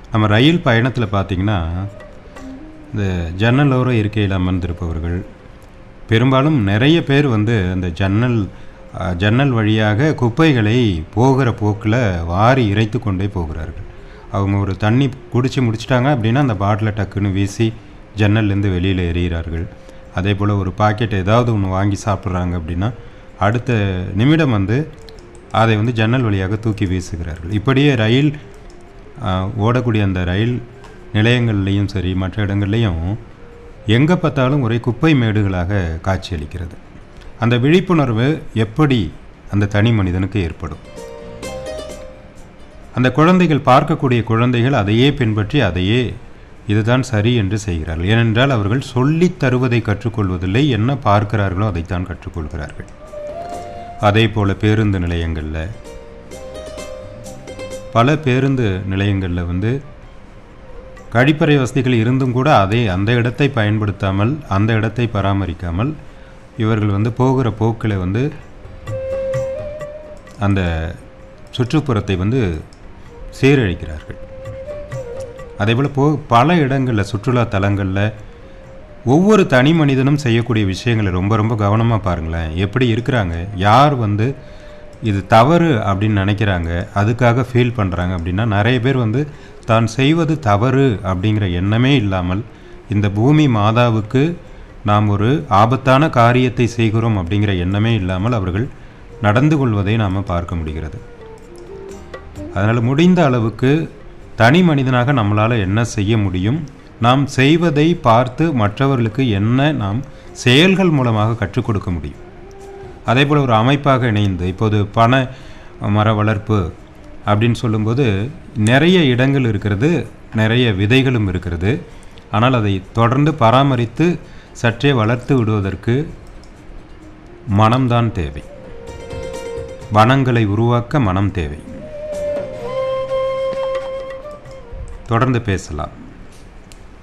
நம்ம ரயில் பயணத்தில் பார்த்தீங்கன்னா இந்த ஜன்னலோர இருக்கையில் அமர்ந்திருப்பவர்கள் பெரும்பாலும் நிறைய பேர் வந்து அந்த ஜன்னல் அஹ், ஜன்னல் வழியாக குப்பைகளை போகிற போக்கில் வாரி இறைத்து கொண்டே போகிறார்கள் அவங்க ஒரு தண்ணி குடிச்சு முடிச்சிட்டாங்க அப்படின்னா அந்த பாட்டிலை டக்குன்னு வீசி ஜன்னல்லேருந்து வெளியில் எறிகிறார்கள் அதே போல் ஒரு பாக்கெட் ஏதாவது ஒன்று வாங்கி சாப்பிட்றாங்க அப்படின்னா அடுத்த நிமிடம் வந்து அதை வந்து ஜன்னல் வழியாக தூக்கி வீசுகிறார்கள் இப்படியே ரயில் ஆஹ், ஓடக்கூடிய அந்த ரயில் நிலையங்கள்லேயும் சரி மற்ற இடங்கள்லையும் எங்கே பார்த்தாலும் ஒரே குப்பை மேடுகளாக காட்சியளிக்கிறது அந்த விழிப்புணர்வு எப்படி அந்த தனி மனிதனுக்கு ஏற்படும் அந்த குழந்தைகள் பார்க்கக்கூடிய குழந்தைகள் அதையே பின்பற்றி அதையே இதுதான் சரி என்று செய்கிறார்கள் ஏனென்றால் அவர்கள் சொல்லித் தருவதை கற்றுக்கொள்வதில்லை என்ன பார்க்கிறார்களோ அதைத்தான் கற்றுக்கொள்கிறார்கள் அதே போல பேருந்து நிலையங்களில் பல பேருந்து நிலையங்களில் வந்து கழிப்பறை வசதிகள் இருந்தும் கூட அதை அந்த இடத்தை பயன்படுத்தாமல் அந்த இடத்தை பராமரிக்காமல் இவர்கள் வந்து போகிற போக்கில் வந்து அந்த சுற்றுப்புறத்தை வந்து சீரழிக்கிறார்கள் அதேபோல் போ பல இடங்களில் சுற்றுலா தலங்களில் ஒவ்வொரு தனி மனிதனும் செய்யக்கூடிய விஷயங்களை ரொம்ப ரொம்ப கவனமாக பாருங்களேன் எப்படி இருக்கிறாங்க யார் வந்து இது தவறு அப்படின்னு நினைக்கிறாங்க அதுக்காக ஃபீல் பண்ணுறாங்க அப்படின்னா நிறைய பேர் வந்து தான் செய்வது தவறு அப்படிங்கிற எண்ணமே இல்லாமல் இந்த பூமி மாதாவுக்கு நாம் ஒரு ஆபத்தான காரியத்தை செய்கிறோம் அப்படிங்கிற எண்ணமே இல்லாமல் அவர்கள் நடந்து கொள்வதை நாம் பார்க்க முடிகிறது அதனால் முடிந்த அளவுக்கு தனி மனிதனாக நம்மளால் என்ன செய்ய முடியும் நாம் செய்வதை பார்த்து மற்றவர்களுக்கு என்ன நாம் செயல்கள் மூலமாக கற்றுக் கொடுக்க முடியும் அதே போல் ஒரு அமைப்பாக இணைந்து இப்போது பனை மர வளர்ப்பு அப்படின்னு சொல்லும்போது நிறைய இடங்கள் இருக்கிறது நிறைய விதைகளும் இருக்கிறது ஆனால் அதை தொடர்ந்து பராமரித்து சற்றே வளர்த்து விடுவதற்கு மனம்தான் தேவை வனங்களை உருவாக்க மனம் தேவை தொடர்ந்து பேசலாம்